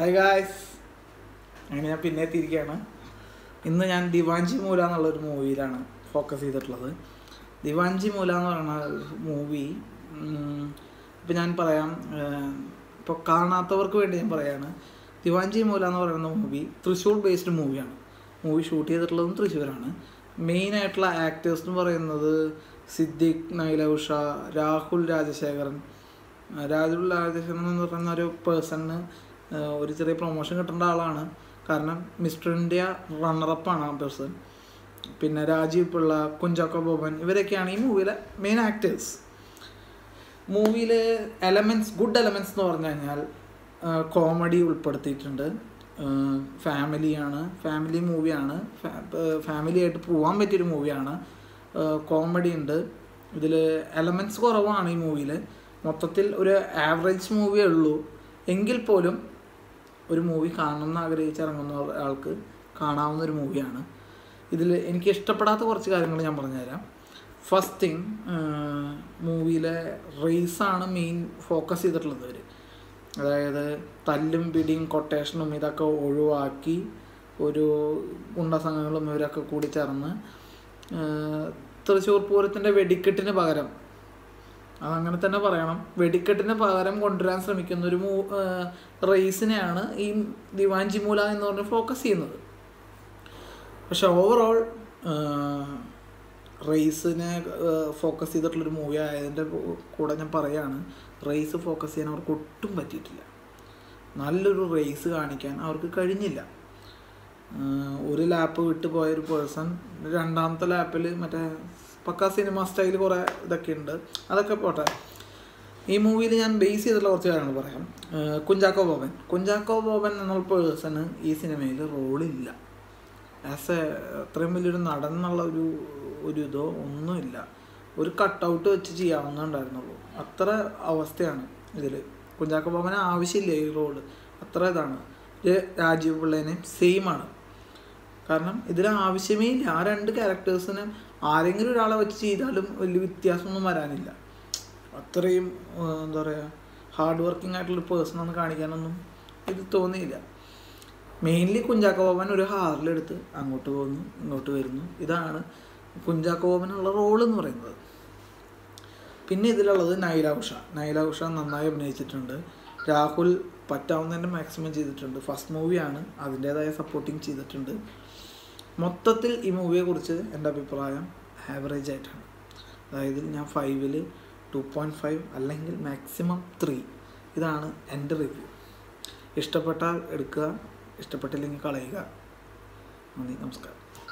hi guys അങ്ങനെ ഞാൻ പിന്നെ എത്തിയിരിക്കുകയാണ് ഇന്ന് ഞാൻ ദിവാഞ്ചി മൂല എന്നുള്ളൊരു മൂവിയിലാണ് ഫോക്കസ് ചെയ്തിട്ടുള്ളത് ദിവാഞ്ചി മൂല എന്ന് പറയുന്ന മൂവി ഇപ്പം ഞാൻ പറയാം ഇപ്പോൾ കാണാത്തവർക്ക് വേണ്ടി ഞാൻ പറയാണ് ദിവാഞ്ചി മൂല എന്ന് പറയുന്ന മൂവി തൃശ്ശൂർ ബേസ്ഡ് മൂവിയാണ് മൂവി ഷൂട്ട് ചെയ്തിട്ടുള്ളതും തൃശ്ശൂരാണ് മെയിൻ ആയിട്ടുള്ള ആക്ടേഴ്സ് എന്ന് പറയുന്നത് സിദ്ദിഖ് നൈല ഉഷ രാഹുൽ രാജശേഖരൻ രാജുൽ രാജശേഖരൻ എന്ന് പറയുന്ന ഒരു പേഴ്സണിന് ഒരു ചെറിയ പ്രൊമോഷൻ കിട്ടേണ്ട ആളാണ് കാരണം മിസ്റ്റർ ഇന്ത്യ റണ്ണറപ്പാണ് ആ പേഴ്സൺ പിന്നെ രാജീവ് പിള്ള കുഞ്ചാക്കോ ബോബൻ ഇവരൊക്കെയാണ് ഈ മൂവിയിലെ മെയിൻ ആക്ടേഴ്സ് മൂവിയിൽ എലമെൻറ്റ്സ് ഗുഡ് എലമെൻറ്റ്സ് എന്ന് പറഞ്ഞു കഴിഞ്ഞാൽ കോമഡി ഉൾപ്പെടുത്തിയിട്ടുണ്ട് ഫാമിലിയാണ് ഫാമിലി മൂവിയാണ് ഫാമിലി ആയിട്ട് പോകാൻ പറ്റിയൊരു മൂവിയാണ് കോമഡി ഉണ്ട് ഇതിൽ എലമെൻറ്റ്സ് കുറവാണ് ഈ മൂവിയിൽ മൊത്തത്തിൽ ഒരു ആവറേജ് മൂവിയേ ഉള്ളൂ എങ്കിൽ പോലും ഒരു മൂവി കാണണമെന്ന് ആഗ്രഹിച്ച് ഇറങ്ങുന്ന ആൾക്ക് കാണാവുന്ന ഒരു മൂവിയാണ് ഇതിൽ എനിക്ക് ഇഷ്ടപ്പെടാത്ത കുറച്ച് കാര്യങ്ങൾ ഞാൻ പറഞ്ഞുതരാം ഫസ്റ്റ് തിങ് മൂവിയിലെ റേസാണ് മെയിൻ ഫോക്കസ് ചെയ്തിട്ടുള്ളത് അവർ അതായത് തല്ലും പിടിയും കൊട്ടേഷനും ഇതൊക്കെ ഒഴിവാക്കി ഒരു ഗുണ്ടസംഘങ്ങളും ഇവരൊക്കെ കൂടി ചേർന്ന് തൃശ്ശൂർ പൂരത്തിൻ്റെ വെടിക്കെട്ടിന് പകരം അതങ്ങനെ തന്നെ പറയണം വെടിക്കെട്ടിന് പകരം കൊണ്ടുവരാൻ ശ്രമിക്കുന്ന ഒരു മൂ റേസിനെയാണ് ഈ ദിവാഞ്ചി മൂല എന്ന് പറഞ്ഞ് ഫോക്കസ് ചെയ്യുന്നത് പക്ഷെ ഓവറോൾ റേസിനെ ഫോക്കസ് ചെയ്തിട്ടുള്ളൊരു മൂവി ആയതിൻ്റെ കൂടെ ഞാൻ പറയാണ് റേസ് ഫോക്കസ് ചെയ്യാൻ അവർക്ക് ഒട്ടും പറ്റിയിട്ടില്ല നല്ലൊരു റേസ് കാണിക്കാൻ അവർക്ക് കഴിഞ്ഞില്ല ഒരു ലാപ്പ് വിട്ട് പോയൊരു പേഴ്സൺ രണ്ടാമത്തെ ലാപ്പിൽ മറ്റേ പക്ക സിനിമ സ്റ്റൈൽ കുറേ ഇതൊക്കെ ഉണ്ട് അതൊക്കെ പോട്ടെ ഈ മൂവിയിൽ ഞാൻ ബേസ് ചെയ്തിട്ടുള്ള കുറച്ച് കാര്യങ്ങൾ പറയാം കുഞ്ചാക്കോ ബോബൻ കുഞ്ചാക്കോ ബോബൻ എന്നുള്ള പേഴ്സണ് ഈ സിനിമയിൽ റോളില്ല ആസ് എ അത്രയും വലിയൊരു നടൻ എന്നുള്ള ഒരു ഒരു ഇതോ ഒന്നുമില്ല ഒരു കട്ടൗട്ട് വെച്ച് ചെയ്യാവുന്നുണ്ടായിരുന്നുള്ളൂ അത്ര അവസ്ഥയാണ് ഇതിൽ കുഞ്ചാക്കോ ബോബന് ആവശ്യമില്ല ഈ റോള് അത്ര ഇതാണ് രാജീവ് പിള്ളേനെ സെയിം ആണ് കാരണം ഇതിൽ ആവശ്യമേ ഇല്ല ആ രണ്ട് ക്യാരക്ടേഴ്സിനും ആരെങ്കിലും ഒരാളെ വെച്ച് ചെയ്താലും വലിയ വ്യത്യാസമൊന്നും വരാനില്ല അത്രയും എന്താ പറയുക ഹാർഡ് വർക്കിംഗ് ആയിട്ടുള്ള പേഴ്സൺ ഒന്ന് കാണിക്കാനൊന്നും ഇത് തോന്നിയില്ല മെയിൻലി കുഞ്ചാക്കോ ബോബൻ ഒരു ഹാറിലെടുത്ത് അങ്ങോട്ട് പോകുന്നു ഇങ്ങോട്ട് വരുന്നു ഇതാണ് കുഞ്ചാക്കോ ബോബനുള്ള റോൾ എന്ന് പറയുന്നത് പിന്നെ ഇതിലുള്ളത് നൈല ഉഷ നൈല ഉഷ നന്നായി അഭിനയിച്ചിട്ടുണ്ട് രാഹുൽ പറ്റാവുന്നതിൻ്റെ മാക്സിമം ചെയ്തിട്ടുണ്ട് ഫസ്റ്റ് മൂവിയാണ് അതിൻ്റേതായ സപ്പോർട്ടിങ് ചെയ്തിട്ടുണ്ട് മൊത്തത്തിൽ ഈ മൂവിയെക്കുറിച്ച് എൻ്റെ അഭിപ്രായം ആവറേജ് ആയിട്ടാണ് അതായത് ഞാൻ ഫൈവിൽ ടു പോയിൻറ്റ് ഫൈവ് അല്ലെങ്കിൽ മാക്സിമം ത്രീ ഇതാണ് എൻ്റെ റിവ്യൂ ഇഷ്ടപ്പെട്ടാൽ എടുക്കുക ഇഷ്ടപ്പെട്ടില്ലെങ്കിൽ കളയുക നന്ദി നമസ്കാരം